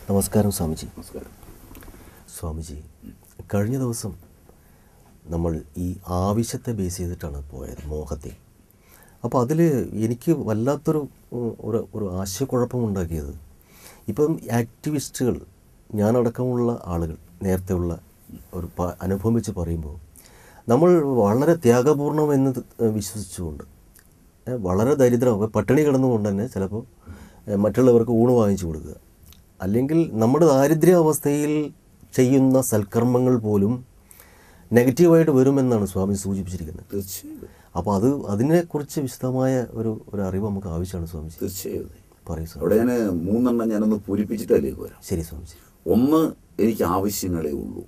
നമസ്കാരം സ്വാമിജി നമസ്കാരം സ്വാമിജി കഴിഞ്ഞ ദിവസം നമ്മൾ ഈ ആവശ്യത്തെ ബേസ് ചെയ്തിട്ടാണ് പോയത് മോഹത്തെ അപ്പോൾ അതിൽ എനിക്ക് വല്ലാത്തൊരു ഉം, ഒരു ഒരു ആശയക്കുഴപ്പമുണ്ടാക്കിയത് ഇപ്പം ആക്ടിവിസ്റ്റുകൾ ഞാനടക്കമുള്ള ആളുകൾ നേരത്തെ ഉള്ള ഒരു പ- അനുഭവം വെച്ച് പറയുമ്പോൾ നമ്മൾ വളരെ ത്യാഗപൂർണം എന്ന് വിശ്വസിച്ചുകൊണ്ട് ഏ, വളരെ ദരിദ്രം ഇപ്പം പട്ടിണി കിടന്നുകൊണ്ട് തന്നെ ചിലപ്പോൾ ഏ, മറ്റുള്ളവർക്ക് ഊണ് വാങ്ങിച്ചു കൊടുക്കുക അല്ലെങ്കിൽ നമ്മുടെ ദാരിദ്ര്യ അവസ്ഥയിൽ ചെയ്യുന്ന സൽക്കർമ്മങ്ങൾ പോലും നെഗറ്റീവായിട്ട് വരുമെന്നാണ് സ്വാമി സൂചിപ്പിച്ചിരിക്കുന്നത് തീർച്ചയായും അപ്പോൾ അത് അതിനെക്കുറിച്ച് വിശദമായ ഒരു ഒരു അറിവ് നമുക്ക് ആവശ്യമാണ് സ്വാമിജി തീർച്ചയായും അതെ. പറയൂ സ്വാമി അവിടെ ഞാൻ മൂന്നെണ്ണം ഞാനൊന്ന് പൂരിപ്പിച്ചിട്ട് അതിലേക്ക് വരാം ശരി സ്വാമിജി ഒന്ന് എനിക്ക് ആവശ്യങ്ങളേ ഉള്ളൂ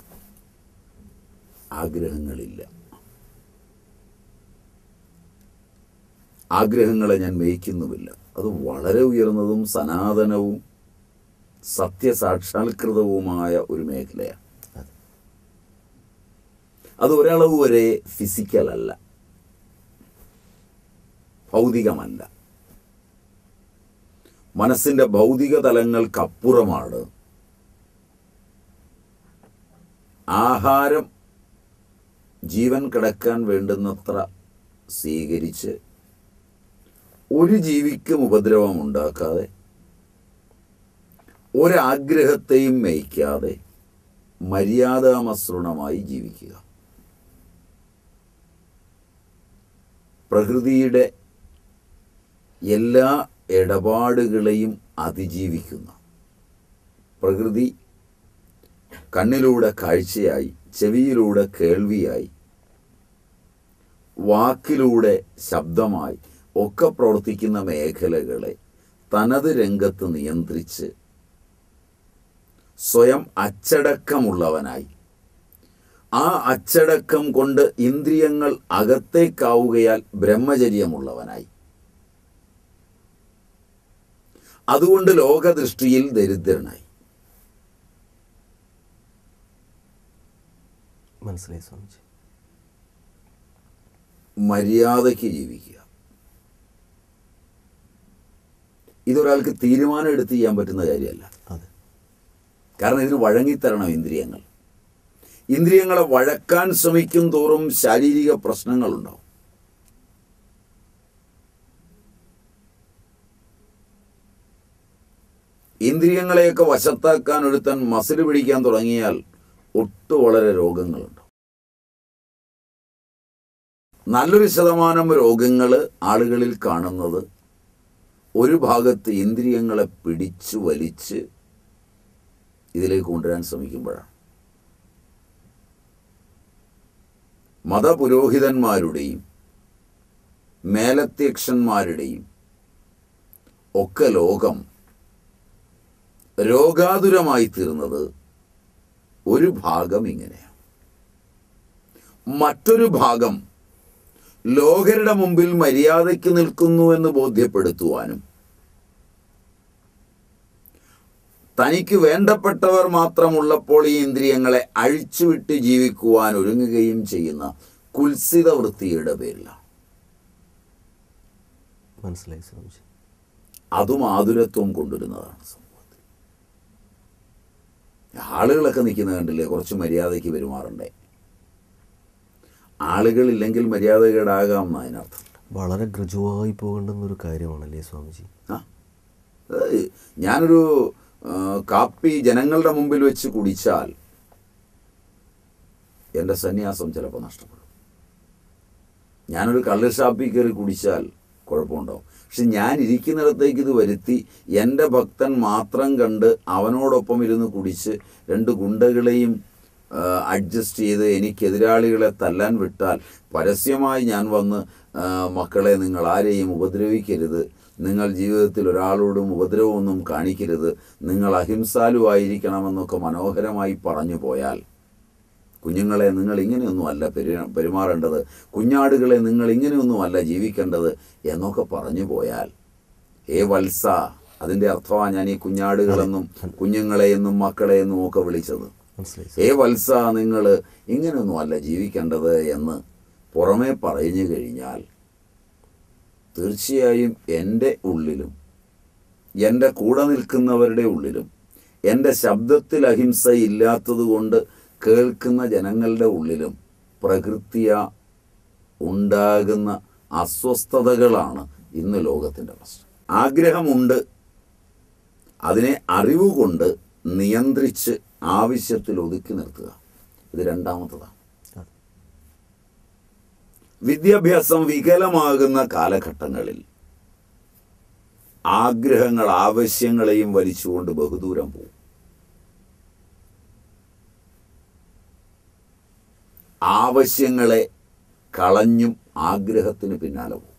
ആഗ്രഹങ്ങളില്ല ആഗ്രഹങ്ങളെ ഞാൻ മേയ്ക്കുന്നുമില്ല അത് വളരെ ഉയർന്നതും സനാതനവും സത്യസാക്ഷാത്കൃതവുമായ ഒരു മേഖലയാണ് അതെ അത് ഒരളവ് വരെ ഫിസിക്കൽ അല്ല ഭൗതികമല്ല മനസ്സിന്റെ ഭൗതിക തലങ്ങൾക്കപ്പുറമാണ് ആഹാരം ജീവൻ കിടക്കാൻ വേണ്ടുന്നത്ര സ്വീകരിച്ച് ഒരു ജീവിക്കും ഉപദ്രവം ഉണ്ടാക്കാതെ ഒരാഗ്രഹത്തെയും മേയ്ക്കാതെ മര്യാദാമസൃണമായി ജീവിക്കുക പ്രകൃതിയുടെ എല്ലാ ഇടപാടുകളെയും അതിജീവിക്കുന്ന പ്രകൃതി കണ്ണിലൂടെ കാഴ്ചയായി ചെവിയിലൂടെ കേൾവിയായി വാക്കിലൂടെ ശബ്ദമായി ഒക്കെ പ്രവർത്തിക്കുന്ന മേഖലകളെ തനത് രംഗത്ത് നിയന്ത്രിച്ച് സ്വയം അച്ചടക്കമുള്ളവനായി ആ അച്ചടക്കം കൊണ്ട് ഇന്ദ്രിയങ്ങൾ അകത്തേക്കാവുകയാൽ ബ്രഹ്മചര്യമുള്ളവനായി അതുകൊണ്ട് ലോകദൃഷ്ടിയിൽ ദരിദ്രനായി മനസ്സിലായി സ്വാമിജി മര്യാദയ്ക്ക് ജീവിക്കുക ഇതൊരാൾക്ക് തീരുമാനം എടുത്ത് ചെയ്യാൻ പറ്റുന്ന കാര്യമല്ല അതെ കാരണം ഇതിന് വഴങ്ങിത്തരണം ഇന്ദ്രിയങ്ങൾ ഇന്ദ്രിയങ്ങളെ വഴക്കാൻ ശ്രമിക്കും തോറും ശാരീരിക പ്രശ്നങ്ങളുണ്ടാവും ഇന്ദ്രിയങ്ങളെയൊക്കെ വശത്താക്കാൻ ഒരുത്തൻ മസിൽ പിടിക്കാൻ തുടങ്ങിയാൽ ഒട്ടു വളരെ രോഗങ്ങളുണ്ട് നല്ലൊരു ശതമാനം രോഗങ്ങൾ ആളുകളിൽ കാണുന്നത് ഒരു ഭാഗത്ത് ഇന്ദ്രിയങ്ങളെ പിടിച്ചു വലിച്ച് ഇതിലേക്ക് കൊണ്ടുവരാൻ ശ്രമിക്കുമ്പോഴാണ് മതപുരോഹിതന്മാരുടെയും മേലധ്യക്ഷന്മാരുടെയും ഒക്കെ ലോകം രോഗാതുരമായി തീർന്നത് ഒരു ഭാഗം ഇങ്ങനെയാണ് മറ്റൊരു ഭാഗം ലോകരുടെ മുമ്പിൽ മര്യാദയ്ക്ക് നിൽക്കുന്നു എന്ന് ബോധ്യപ്പെടുത്തുവാനും തനിക്ക് വേണ്ടപ്പെട്ടവർ മാത്രമുള്ളപ്പോൾ ഈ ഇന്ദ്രിയങ്ങളെ അഴിച്ചുവിട്ട് ജീവിക്കുവാൻ ഒരുങ്ങുകയും ചെയ്യുന്ന കുൽസിത വൃത്തിയുടെ പേരിലാണ് മനസ്സിലായി സ്വാമിജി അതും ആതുരത്വം കൊണ്ടുവരുന്നതാണ് സമൂഹത്തിൽ ആളുകളൊക്കെ നിൽക്കുന്ന കണ്ടില്ലേ കുറച്ച് മര്യാദയ്ക്ക് പെരുമാറണ്ടേ ആളുകളില്ലെങ്കിൽ മര്യാദകേടാകാം എന്ന് അതിനർത്ഥം വളരെ ഗ്രജുവായി പോകേണ്ടുന്ന ഒരു കാര്യമാണല്ലേ സ്വാമിജി ആ അത് ഞാനൊരു ആ, കാപ്പി ജനങ്ങളുടെ മുമ്പിൽ വെച്ച് കുടിച്ചാൽ എൻ്റെ സന്യാസം ചിലപ്പോൾ നഷ്ടപ്പെടും ഞാനൊരു കള്ള് ഷാപ്പിൽ കയറി കുടിച്ചാൽ കുഴപ്പമുണ്ടാവും പക്ഷെ ഞാൻ ഇരിക്കുന്നിടത്തേക്ക് ഇത് വരുത്തി എൻ്റെ ഭക്തൻ മാത്രം കണ്ട് അവനോടൊപ്പം ഇരുന്ന് കുടിച്ച് രണ്ട് ഗുണ്ടകളെയും അഡ്ജസ്റ്റ് ചെയ്ത് എനിക്ക് എതിരാളികളെ തല്ലാൻ വിട്ടാൽ പരസ്യമായി ഞാൻ വന്ന് ആ, മക്കളെ നിങ്ങൾ ആരെയും ഉപദ്രവിക്കരുത് നിങ്ങൾ ജീവിതത്തിൽ ഒരാളോടും ഉപദ്രവമൊന്നും കാണിക്കരുത് നിങ്ങൾ അഹിംസാലുവായിരിക്കണമെന്നൊക്കെ മനോഹരമായി പറഞ്ഞു പോയാൽ കുഞ്ഞുങ്ങളെ നിങ്ങൾ ഇങ്ങനെയൊന്നും അല്ല പെരു പെരുമാറേണ്ടത് കുഞ്ഞാടുകളെ നിങ്ങൾ ഇങ്ങനെയൊന്നും അല്ല ജീവിക്കേണ്ടത് എന്നൊക്കെ പറഞ്ഞു പോയാൽ ഏ വത്സ അതിൻ്റെ അർത്ഥമാണ് ഞാൻ ഈ കുഞ്ഞാടുകളെന്നും കുഞ്ഞുങ്ങളെയെന്നും മക്കളെയെന്നും ഒക്കെ വിളിച്ചത് മനസ്സിലായി ഏ വത്സ നിങ്ങൾ ഇങ്ങനെയൊന്നും അല്ല ജീവിക്കേണ്ടത് എന്ന് പുറമേ പറഞ്ഞു കഴിഞ്ഞാൽ തീർച്ചയായും എൻ്റെ ഉള്ളിലും എൻ്റെ കൂടെ നിൽക്കുന്നവരുടെ ഉള്ളിലും എൻ്റെ ശബ്ദത്തിൽ അഹിംസ ഇല്ലാത്തത് കൊണ്ട് കേൾക്കുന്ന ജനങ്ങളുടെ ഉള്ളിലും പ്രകൃതിയ ഉണ്ടാകുന്ന അസ്വസ്ഥതകളാണ് ഇന്ന് ലോകത്തിൻ്റെ പ്രശ്നം ആഗ്രഹമുണ്ട് അതിനെ അറിവുകൊണ്ട് നിയന്ത്രിച്ച് ആവശ്യത്തിൽ ഒതുക്കി നിർത്തുക ഇത് രണ്ടാമത്തതാണ് അതെ വിദ്യാഭ്യാസം വികലമാകുന്ന കാലഘട്ടങ്ങളിൽ ആഗ്രഹങ്ങൾ ആവശ്യങ്ങളെയും വലിച്ചുകൊണ്ട് ബഹുദൂരം പോകും ആവശ്യങ്ങളെ കളഞ്ഞും ആഗ്രഹത്തിന് പിന്നാലെ പോകും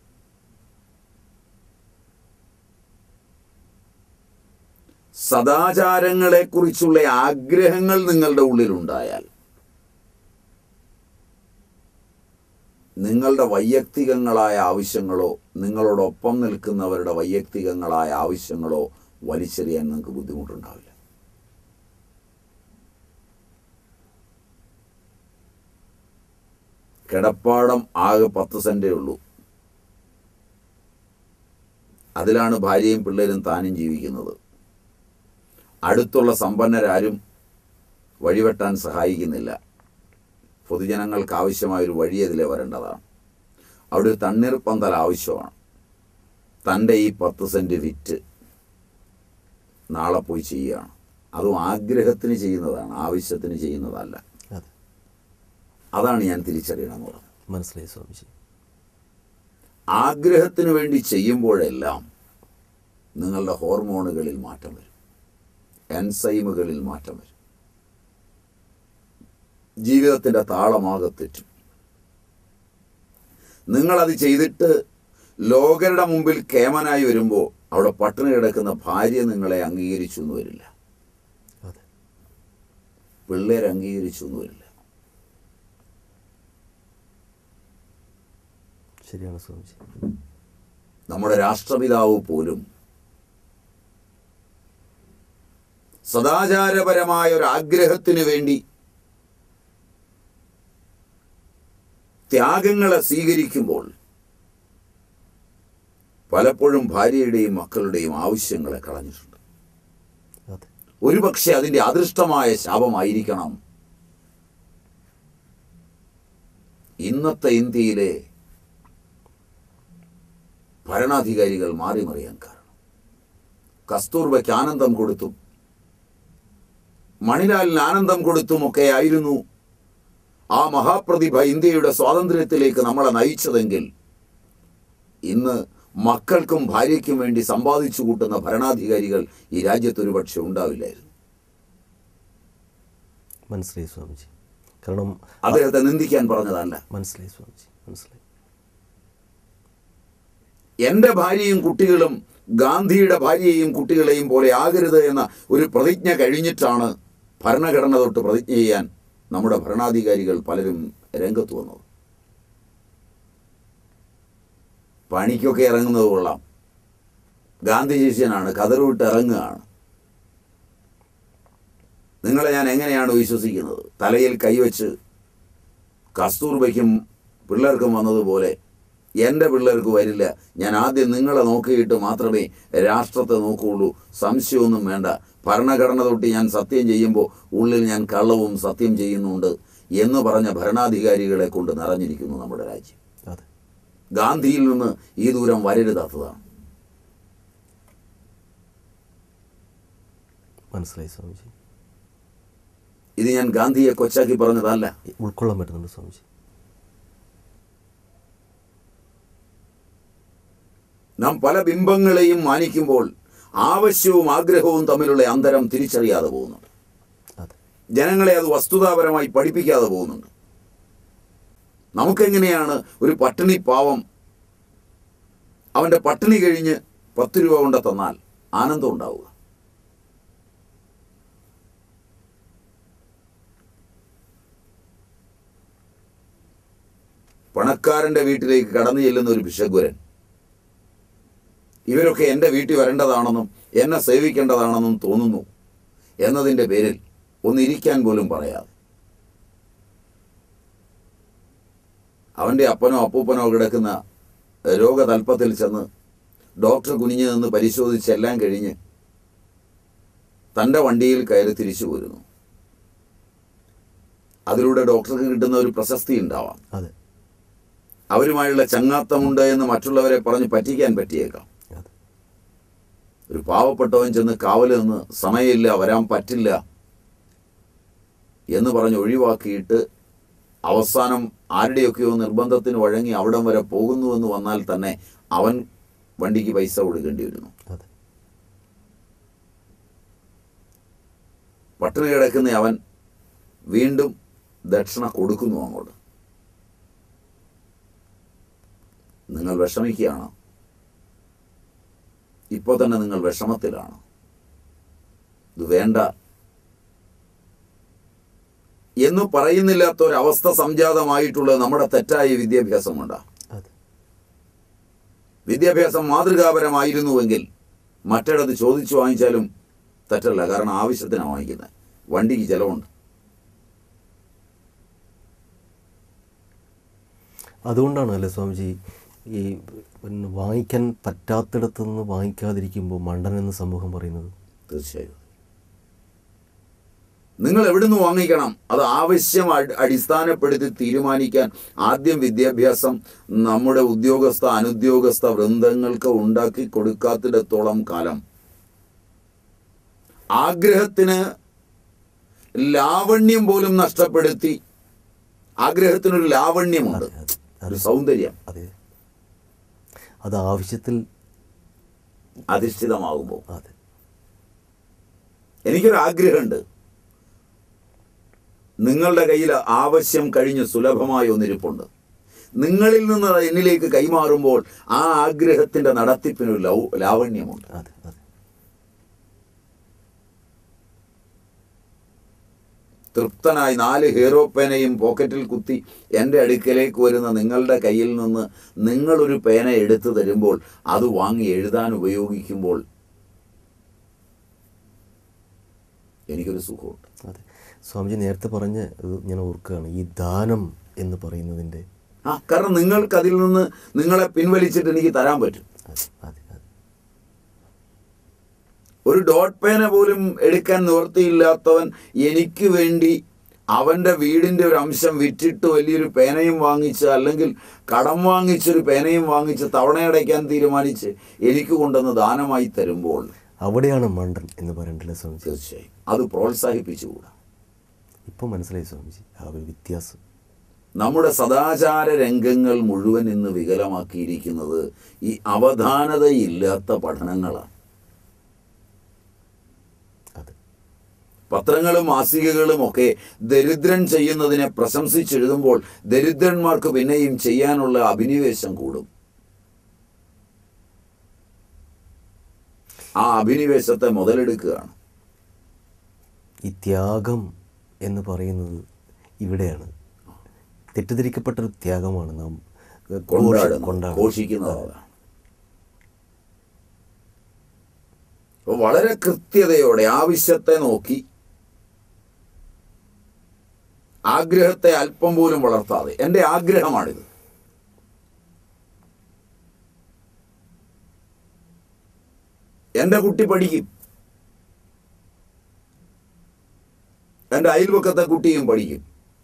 സദാചാരങ്ങളെക്കുറിച്ചുള്ള ആഗ്രഹങ്ങൾ നിങ്ങളുടെ ഉള്ളിലുണ്ടായാൽ നിങ്ങളുടെ വൈയക്തികങ്ങളായ ആവശ്യങ്ങളോ നിങ്ങളോടൊപ്പം നിൽക്കുന്നവരുടെ വൈയക്തികങ്ങളായ ആവശ്യങ്ങളോ വലിച്ചെറിയാൻ നിങ്ങൾക്ക് ബുദ്ധിമുട്ടുണ്ടാവില്ല കിടപ്പാടം ആകെ പത്ത് സെൻറ്റേ ഉള്ളൂ അതിലാണ് ഭാര്യയും പിള്ളേരും താനും ജീവിക്കുന്നത് അടുത്തുള്ള സമ്പന്നരാരും വഴിവെട്ടാൻ സഹായിക്കുന്നില്ല പൊതുജനങ്ങൾക്ക് ആവശ്യമായ ഒരു വഴി അതിലെ വരേണ്ടതാണ് അവിടെ ഒരു തണ്ണീർപ്പന്തൽ ആവശ്യമാണ് തൻ്റെ ഈ പത്ത് സെൻറ്റ് വിറ്റ് നാളെ പോയി ചെയ്യുകയാണ് അതും ആഗ്രഹത്തിന് ചെയ്യുന്നതാണ് ആവശ്യത്തിന് ചെയ്യുന്നതല്ല അതെ അതാണ് ഞാൻ തിരിച്ചറിയണമെന്ന് പറഞ്ഞത് മനസ്സിലായി സ്വാമിജി ആഗ്രഹത്തിന് വേണ്ടി ചെയ്യുമ്പോഴെല്ലാം നിങ്ങളുടെ ഹോർമോണുകളിൽ മാറ്റം വരും എൻസൈമുകളിൽ മാറ്റം വരും ജീവിതത്തിൻ്റെ താളമാകെ തെറ്റും നിങ്ങളത് ചെയ്തിട്ട് ലോകരുടെ മുമ്പിൽ കേമനായി വരുമ്പോൾ അവിടെ പട്ടിണി കിടക്കുന്ന ഭാര്യ നിങ്ങളെ അംഗീകരിച്ചു എന്ന് വരില്ല അതെ പിള്ളേർ അംഗീകരിച്ചു എന്ന് വരില്ല ശരിയാണ് സ്വാമിജി നമ്മുടെ രാഷ്ട്രപിതാവ് പോലും സദാചാരപരമായ ഒരു ആഗ്രഹത്തിന് വേണ്ടി ത്യാഗങ്ങളെ സ്വീകരിക്കുമ്പോൾ പലപ്പോഴും ഭാര്യയുടെയും മക്കളുടെയും ആവശ്യങ്ങളെ കളഞ്ഞിട്ടുണ്ട് അതെ ഒരുപക്ഷെ അതിൻ്റെ അദൃഷ്ടമായ ശാപമായിരിക്കണം ഇന്നത്തെ ഇന്ത്യയിലെ ഭരണാധികാരികൾ മാറി മറിയാൻ കാരണം കസ്തൂർബയ്ക്ക് ആനന്ദം കൊടുത്തും മണിലാലിന് ആനന്ദം കൊടുത്തുമൊക്കെ ആയിരുന്നു ആ മഹാപ്രതിഭ ഇന്ത്യയുടെ സ്വാതന്ത്ര്യത്തിലേക്ക് നമ്മളെ നയിച്ചതെങ്കിൽ ഇന്ന് മക്കൾക്കും ഭാര്യയ്ക്കും വേണ്ടി സമ്പാദിച്ചു കൂട്ടുന്ന ഭരണാധികാരികൾ ഈ രാജ്യത്ത് ഒരുപക്ഷെ ഉണ്ടാവില്ലായിരുന്നു മനസ്സിലായി സ്വാമിജി കാരണം അദ്ദേഹത്തെ നിന്ദിക്കാൻ പറഞ്ഞതല്ല മനസ്സിലായി സ്വാമിജി മനസ്സിലായി എൻ്റെ ഭാര്യയും കുട്ടികളും ഗാന്ധിയുടെ ഭാര്യയെയും കുട്ടികളെയും പോലെ ആകരുത് എന്ന ഒരു പ്രതിജ്ഞ കഴിഞ്ഞിട്ടാണ് ഭരണഘടന തൊട്ട് പ്രതിജ്ഞ ചെയ്യാൻ നമ്മുടെ ഭരണാധികാരികൾ പലരും രംഗത്ത് വന്നത് പണിക്കൊക്കെ ഇറങ്ങുന്നത് കൊള്ളാം ഗാന്ധി ശിഷ്യനാണ് കതറുവിട്ട് ഇറങ്ങുകയാണ് നിങ്ങളെ ഞാൻ എങ്ങനെയാണ് വിശ്വസിക്കുന്നത് തലയിൽ കൈവച്ച് കസ്തൂർബയ്ക്കും പിള്ളേർക്കും വന്നതുപോലെ എൻ്റെ പിള്ളേർക്ക് വരില്ല ഞാൻ ആദ്യം നിങ്ങളെ നോക്കിയിട്ട് മാത്രമേ രാഷ്ട്രത്തെ നോക്കുകയുള്ളൂ സംശയമൊന്നും വേണ്ട ഭരണഘടന തൊട്ട് ഞാൻ സത്യം ചെയ്യുമ്പോൾ ഉള്ളിൽ ഞാൻ കള്ളവും സത്യം ചെയ്യുന്നുണ്ട് എന്ന് പറഞ്ഞ ഭരണാധികാരികളെ കൊണ്ട് നിറഞ്ഞിരിക്കുന്നു നമ്മുടെ രാജ്യം അതെ ഗാന്ധിയിൽ നിന്ന് ഈ ദൂരം വരരുതാത്തതാണ് മനസ്സിലായി സ്വാമിജി ഇത് ഞാൻ ഗാന്ധിയെ കൊച്ചാക്കി പറഞ്ഞതല്ല ഉൾക്കൊള്ളാൻ പറ്റുന്നുണ്ട് സ്വാമിജി നാം പല ബിംബങ്ങളെയും മാനിക്കുമ്പോൾ ആവശ്യവും ആഗ്രഹവും തമ്മിലുള്ള അന്തരം തിരിച്ചറിയാതെ പോകുന്നുണ്ട് അതെ ജനങ്ങളെ അത് വസ്തുതാപരമായി പഠിപ്പിക്കാതെ പോകുന്നുണ്ട് നമുക്കെങ്ങനെയാണ് ഒരു പട്ടിണി പാവം അവൻ്റെ പട്ടിണി കഴിഞ്ഞ് പത്ത് രൂപ കൊണ്ട് തന്നാൽ ആനന്ദം ഉണ്ടാവുക പണക്കാരൻ്റെ വീട്ടിലേക്ക് കടന്നു ചെല്ലുന്ന ഒരു ഭിഷഗ്വരൻ ഇവരൊക്കെ എൻ്റെ വീട്ടിൽ വരേണ്ടതാണെന്നും എന്നെ സേവിക്കേണ്ടതാണെന്നും തോന്നുന്നു എന്നതിൻ്റെ പേരിൽ ഒന്നിരിക്കാൻ പോലും പറയാതെ അവൻ്റെ അപ്പനോ അപ്പൂപ്പനോ കിടക്കുന്ന രോഗതൽപ്പത്തിൽ ചെന്ന് ഡോക്ടർ കുനിഞ്ഞു നിന്ന് പരിശോധിച്ച് എല്ലാം കഴിഞ്ഞ് തൻ്റെ വണ്ടിയിൽ കയറി തിരിച്ചു പോരുന്നു അതിലൂടെ ഡോക്ടർക്ക് കിട്ടുന്ന ഒരു പ്രശസ്തി ഉണ്ടാവാം അതെ അവരുമായുള്ള ചങ്ങാത്തമുണ്ട് എന്ന് മറ്റുള്ളവരെ പറഞ്ഞ് പറ്റിക്കാൻ പറ്റിയേക്കാം അതെ ഒരു പാവപ്പെട്ടവൻ ചെന്ന് കാവൽ നിന്ന് സമയമില്ല വരാൻ പറ്റില്ല എന്ന് പറഞ്ഞ് ഒഴിവാക്കിയിട്ട് അവസാനം ആരുടെയൊക്കെയോ നിർബന്ധത്തിന് വഴങ്ങി അവിടം വരെ പോകുന്നുവെന്ന് വന്നാൽ തന്നെ അവൻ വണ്ടിക്ക് പൈസ കൊടുക്കേണ്ടി വരുന്നു അതെ പട്ടിണി കിടക്കുന്ന അവൻ വീണ്ടും ദക്ഷിണ കൊടുക്കുന്നു അങ്ങോട്ട് നിങ്ങൾ വിഷമിക്കുകയാണ് ഇപ്പോൾ തന്നെ നിങ്ങൾ വിഷമത്തിലാണ് ഇത് വേണ്ട എന്ന് പറയുന്നില്ലാത്ത ഒരവസ്ഥ സംജാതമായിട്ടുള്ളത് നമ്മുടെ തെറ്റായ വിദ്യാഭ്യാസം കൊണ്ടാണ് അതെ വിദ്യാഭ്യാസം മാതൃകാപരമായിരുന്നുവെങ്കിൽ മറ്റിടത്ത് ചോദിച്ചു വാങ്ങിച്ചാലും തെറ്റല്ല കാരണം ആവശ്യത്തിനാണ് വാങ്ങിക്കുന്നത് വണ്ടിക്ക് ചിലവുണ്ട് അതുകൊണ്ടാണ് അല്ലേ സ്വാമിജി ഈ പിന്നെ വാങ്ങിക്കാൻ പറ്റാത്തിടത്ത് നിന്ന് വാങ്ങിക്കാതിരിക്കുമ്പോൾ മണ്ടൻ എന്ന് സമൂഹം പറയുന്നത് തീർച്ചയായും നിങ്ങൾ എവിടുന്ന് വാങ്ങിക്കണം അത് ആവശ്യം അടി- അടിസ്ഥാനപ്പെടുത്തി തീരുമാനിക്കാൻ ആദ്യം വിദ്യാഭ്യാസം നമ്മുടെ ഉദ്യോഗസ്ഥ അനുദ്യോഗസ്ഥ വൃന്ദങ്ങൾക്ക് ഉണ്ടാക്കി കൊടുക്കാത്തിടത്തോളം കാലം ആഗ്രഹത്തിന് ലാവണ്യം പോലും നഷ്ടപ്പെടുത്തി ആഗ്രഹത്തിനൊരു ലാവണ്യമുണ്ട് അതെ അതെ ഒരു അതെ സൗന്ദര്യം അതെ അത് ആവശ്യത്തിൽ അധിഷ്ഠിതമാകുമ്പോൾ അതെ എനിക്കൊരു ആഗ്രഹമുണ്ട് നിങ്ങളുടെ കയ്യിൽ ആവശ്യം കഴിഞ്ഞ് സുലഭമായ ഒന്നിരിപ്പുണ്ട് നിങ്ങളിൽ നിന്ന് അത് എന്നിലേക്ക് കൈമാറുമ്പോൾ ആ ആഗ്രഹത്തിന്റെ നടത്തിപ്പിനൊരു ലൗ ലാവണ്യമുണ്ട് അതെ അതെ തൃപ്തനായി നാല് ഹീറോ പേനയും പോക്കറ്റിൽ കുത്തി എൻ്റെ അടുക്കലേക്ക് വരുന്ന നിങ്ങളുടെ കയ്യിൽ നിന്ന് നിങ്ങളൊരു പേന എടുത്തു തരുമ്പോൾ അത് വാങ്ങി എഴുതാൻ ഉപയോഗിക്കുമ്പോൾ എനിക്കൊരു സുഖമുണ്ട് അതെ സ്വാമിജി നേരത്തെ പറഞ്ഞ ഇത് ഞാൻ ഓർക്കുകയാണ് ഈ ദാനം എന്ന് പറയുന്നതിൻ്റെ ആ കാരണം നിങ്ങൾക്ക് അതിൽ നിന്ന് നിങ്ങളെ പിൻവലിച്ചിട്ട് എനിക്ക് തരാൻ പറ്റും അതെ അതെ അതെ ഒരു ഡോട്ട് പേന പോലും എടുക്കാൻ നിവൃത്തിയില്ലാത്തവൻ എനിക്ക് വേണ്ടി അവൻ്റെ വീടിൻ്റെ ഒരു അംശം വിറ്റിട്ട് വലിയൊരു പേനയും വാങ്ങിച്ച് അല്ലെങ്കിൽ കടം വാങ്ങിച്ചൊരു പേനയും വാങ്ങിച്ച് തവണയടയ്ക്കാൻ തീരുമാനിച്ച് എനിക്ക് കൊണ്ടുവന്ന് ദാനമായി തരുമ്പോൾ അവിടെയാണ് മണ്ടൻ എന്ന് പറയണ്ടല്ലേ സ്വാമിജി തീർച്ചയായും അത് പ്രോത്സാഹിപ്പിച്ചുകൂടാ ഇപ്പം മനസ്സിലായി സ്വാമിജി ആ ഒരു വ്യത്യാസം നമ്മുടെ സദാചാര രംഗങ്ങൾ മുഴുവൻ ഇന്ന് വികലമാക്കിയിരിക്കുന്നത് ഈ അവധാനതയില്ലാത്ത പഠനങ്ങളാണ് അതെ പത്രങ്ങളും മാസികകളും ഒക്കെ ദരിദ്രൻ ചെയ്യുന്നതിനെ പ്രശംസിച്ചെഴുതുമ്പോൾ ദരിദ്രന്മാർക്ക് പിന്നെയും ചെയ്യാനുള്ള അഭിനിവേശം കൂടും ആ അഭിനിവേശത്തെ മുതലെടുക്കുകയാണ് ഈ ത്യാഗം എന്ന് പറയുന്നത് ഇവിടെയാണ് തെറ്റിദ്ധരിക്കപ്പെട്ടൊരു ത്യാഗമാണ് നാം കൊണ്ടാടുന്നത് കൊണ്ടാടുന്നത്. ഘോഷിക്കുന്നത് അതാണ് അപ്പോൾ വളരെ കൃത്യതയോടെ ആവശ്യത്തെ നോക്കി ആഗ്രഹത്തെ അല്പം പോലും വളർത്താതെ എൻ്റെ ആഗ്രഹമാണിത് എൻ്റെ കുട്ടി പഠിക്കും എൻ്റെ അയൽവക്കത്തെ കുട്ടിയും പഠിക്കും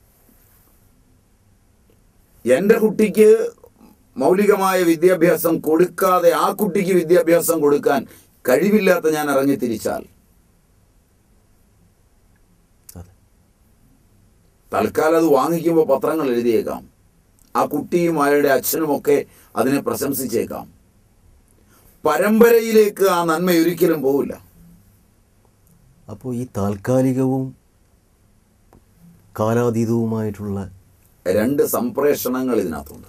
എൻ്റെ കുട്ടിക്ക് മൗലികമായ വിദ്യാഭ്യാസം കൊടുക്കാതെ ആ കുട്ടിക്ക് വിദ്യാഭ്യാസം കൊടുക്കാൻ കഴിവില്ലാത്ത ഞാൻ ഇറങ്ങി തിരിച്ചാൽ അതെ തൽക്കാലം അത് വാങ്ങിക്കുമ്പോൾ പത്രങ്ങൾ എഴുതിയേക്കാം ആ കുട്ടിയും അയാളുടെ അച്ഛനുമൊക്കെ അതിനെ പ്രശംസിച്ചേക്കാം പരമ്പരയിലേക്ക് ആ നന്മ ഒരിക്കലും പോവില്ല അപ്പോൾ ഈ താൽക്കാലികവും കാലാതീതവുമായിട്ടുള്ള രണ്ട് സംപ്രേഷണങ്ങൾ ഇതിനകത്തുണ്ട്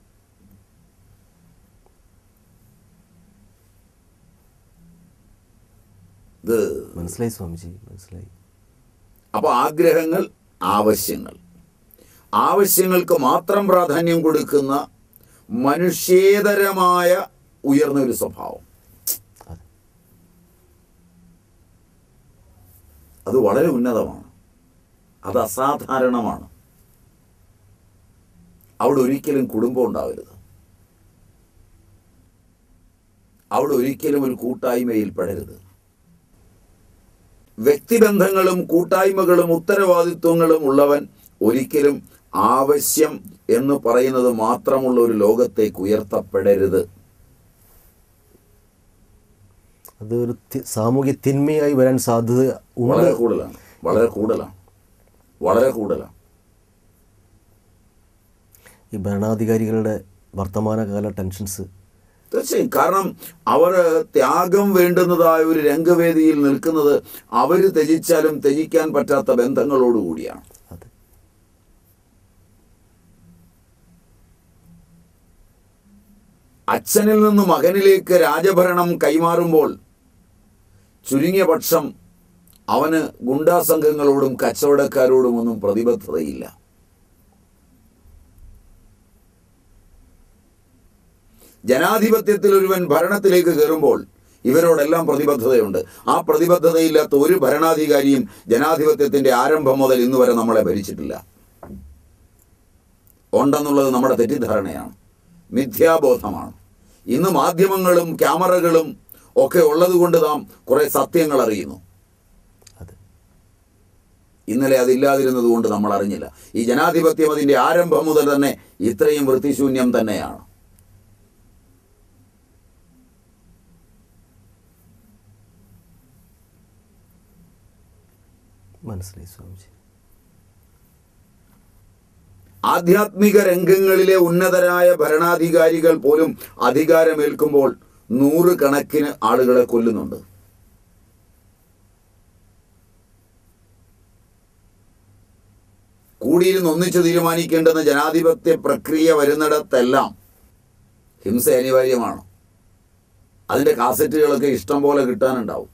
ഇത് മനസ്സിലായി സ്വാമിജി മനസ്സിലായി അപ്പോൾ ആഗ്രഹങ്ങൾ ആവശ്യങ്ങൾ ആവശ്യങ്ങൾക്ക് മാത്രം പ്രാധാന്യം കൊടുക്കുന്ന മനുഷ്യേതരമായ ഉയർന്ന ഒരു സ്വഭാവം അതെ അത് വളരെ ഉന്നതമാണ് അത് അസാധാരണമാണ് അവിടെ ഒരിക്കലും കുടുംബം ഉണ്ടാവരുത് അവിടെ ഒരിക്കലും ഒരു കൂട്ടായ്മയിൽ പെടരുത് വ്യക്തിബന്ധങ്ങളും കൂട്ടായ്മകളും ഉത്തരവാദിത്വങ്ങളും ഉള്ളവൻ ഒരിക്കലും ആവശ്യം എന്ന് പറയുന്നത് മാത്രമുള്ള ഒരു ലോകത്തേക്ക് ഉയർത്തപ്പെടരുത് അത് ഒരു തി- സാമൂഹ്യ തിന്മയായി വരാൻ സാധ്യത ഉണ്ട് വളരെ കൂടുതലാണ് വളരെ കൂടുതലാണ് വളരെ കൂടുതലാണ് ഈ ഭരണാധികാരികളുടെ വർത്തമാനകാല ടെൻഷൻസ് തീർച്ചയായും കാരണം അവർ ത്യാഗം വേണ്ടുന്നതായ ഒരു രംഗവേദിയിൽ നിൽക്കുന്നത് അവർ ത്യജിച്ചാലും ത്യജിക്കാൻ പറ്റാത്ത ബന്ധങ്ങളോടുകൂടിയാണ് അതെ അച്ഛനിൽ നിന്ന് മകനിലേക്ക് രാജഭരണം കൈമാറുമ്പോൾ ചുരുങ്ങിയ പക്ഷം അവന് ഗുണ്ടാസംഘങ്ങളോടും കച്ചവടക്കാരോടും ഒന്നും പ്രതിബദ്ധതയില്ല ജനാധിപത്യത്തിൽ ഒരുവൻ ഭരണത്തിലേക്ക് കയറുമ്പോൾ ഇവരോടെല്ലാം പ്രതിബദ്ധതയുണ്ട് ആ പ്രതിബദ്ധതയില്ലാത്ത ഒരു ഭരണാധികാരിയും ജനാധിപത്യത്തിന്റെ ആരംഭം മുതൽ ഇന്ന് വരെ നമ്മളെ ഭരിച്ചിട്ടില്ല ഉണ്ടെന്നുള്ളത് നമ്മുടെ തെറ്റിദ്ധാരണയാണ് മിഥ്യാബോധമാണ് ഇന്ന് മാധ്യമങ്ങളും ക്യാമറകളും ഒക്കെ ഉള്ളതുകൊണ്ട് നാം കുറെ സത്യങ്ങൾ അറിയുന്നു അതെ ഇന്നലെ അതില്ലാതിരുന്നത് കൊണ്ട് നമ്മൾ അറിഞ്ഞില്ല ഈ ജനാധിപത്യം അതിൻ്റെ ആരംഭം മുതൽ തന്നെ ഇത്രയും വൃത്തിശൂന്യം തന്നെയാണ് മനസ്സിലായി സ്വാമിജി ആധ്യാത്മിക രംഗങ്ങളിലെ ഉന്നതരായ ഭരണാധികാരികൾ പോലും അധികാരമേൽക്കുമ്പോൾ നൂറുകണക്കിന് ആളുകളെ കൊല്ലുന്നുണ്ട് കൂടിയിരുന്ന് ഒന്നിച്ചു തീരുമാനിക്കേണ്ടുന്ന ജനാധിപത്യ പ്രക്രിയ വരുന്നിടത്തെല്ലാം ഹിംസ അനിവാര്യമാണ് അതിൻ്റെ കാസറ്റുകളൊക്കെ ഇഷ്ടം പോലെ കിട്ടാനുണ്ടാവും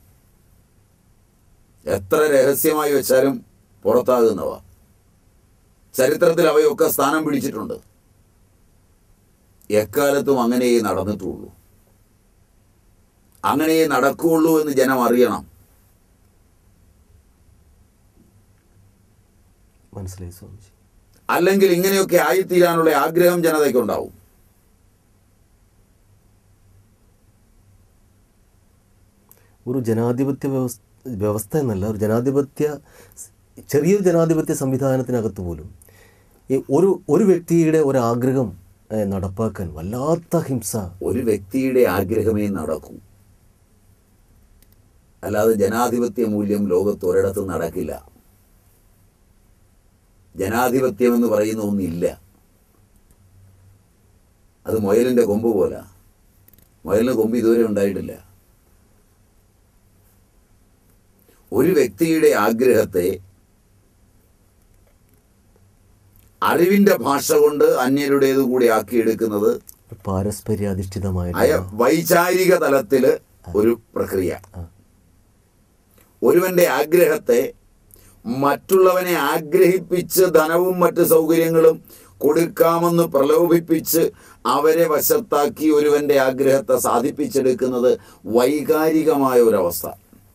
എത്ര രഹസ്യമായി വെച്ചാലും പുറത്താകുന്നവ ചരിത്രത്തിൽ അവയൊക്കെ സ്ഥാനം പിടിച്ചിട്ടുണ്ട് എക്കാലത്തും അങ്ങനെയേ നടന്നിട്ടുള്ളൂ അങ്ങനെയേ നടക്കുകയുള്ളൂ എന്ന് ജനം അറിയണം മനസ്സിലായി സ്വാമിജി അല്ലെങ്കിൽ ഇങ്ങനെയൊക്കെ ആയിത്തീരാനുള്ള ആഗ്രഹം ജനതയ്ക്കുണ്ടാവും ഒരു ജനാധിപത്യ വ്യവസ്ഥ വ്യവസ്ഥ എന്നല്ല ഒരു ജനാധിപത്യ ചെറിയൊരു ജനാധിപത്യ സംവിധാനത്തിനകത്ത് പോലും ഈ ഒരു ഒരു വ്യക്തിയുടെ ഒരു ആഗ്രഹം ഏഹ്, നടപ്പാക്കാൻ വല്ലാത്ത ഹിംസ ഒരു വ്യക്തിയുടെ ആഗ്രഹമേ നടക്കൂ അല്ലാതെ ജനാധിപത്യ മൂല്യം ലോകത്ത് ഒരിടത്തും നടക്കില്ല ജനാധിപത്യം എന്ന് പറയുന്ന ഒന്നില്ല അത് മുയലിൻ്റെ കൊമ്പ് പോലെ മുയലിന് കൊമ്പ് ഇതുവരെ ഉണ്ടായിട്ടില്ല ഒരു വ്യക്തിയുടെ ആഗ്രഹത്തെ അറിവിന്റെ ഭാഷ കൊണ്ട് അന്യരുടേത് കൂടി ആക്കിയെടുക്കുന്നത് പാരസ്പര്യാധിഷ്ഠിതമായ അയ വൈചാരിക തലത്തില് ഒരു പ്രക്രിയ ഒരുവന്റെ ആഗ്രഹത്തെ മറ്റുള്ളവനെ ആഗ്രഹിപ്പിച്ച് ധനവും മറ്റ് സൗകര്യങ്ങളും കൊടുക്കാമെന്ന് പ്രലോഭിപ്പിച്ച് അവരെ വശത്താക്കി ഒരുവന്റെ ആഗ്രഹത്തെ സാധിപ്പിച്ചെടുക്കുന്നത് വൈകാരികമായ ഒരവസ്ഥ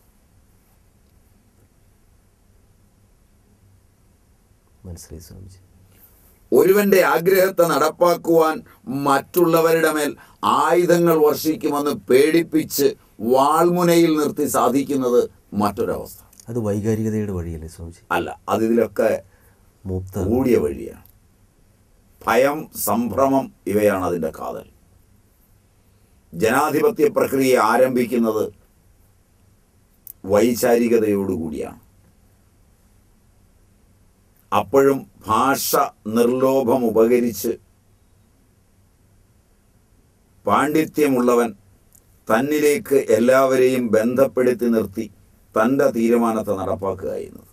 മനസ്സിലായി സ്വാമിജി ഒരുവന്റെ ആഗ്രഹത്തെ നടപ്പാക്കുവാൻ മറ്റുള്ളവരുടെ മേൽ ആയുധങ്ങൾ വർഷിക്കുമെന്ന് പേടിപ്പിച്ച് വാൾമുനയിൽ നിർത്തി സാധിക്കുന്നത് മറ്റൊരവസ്ഥ അത് വൈകാരികതയുടെ വഴിയല്ലേ സ്വാമിജി അല്ല അതിലൊക്കെ മൂത്ത കൂടിയ വഴിയാണ് ഭയം സംഭ്രമം ഇവയാണ് അതിൻ്റെ കാതൽ ജനാധിപത്യ പ്രക്രിയ ആരംഭിക്കുന്നത് വൈചാരികതയോടുകൂടിയാണ് അപ്പോഴും ഭാഷ നിർലോഭം ഉപകരിച്ച് പാണ്ഡിത്യമുള്ളവൻ തന്നിലേക്ക് എല്ലാവരെയും ബന്ധപ്പെടുത്തി നിർത്തി തൻ്റെ തീരുമാനത്തെ നടപ്പാക്കുക എന്നത്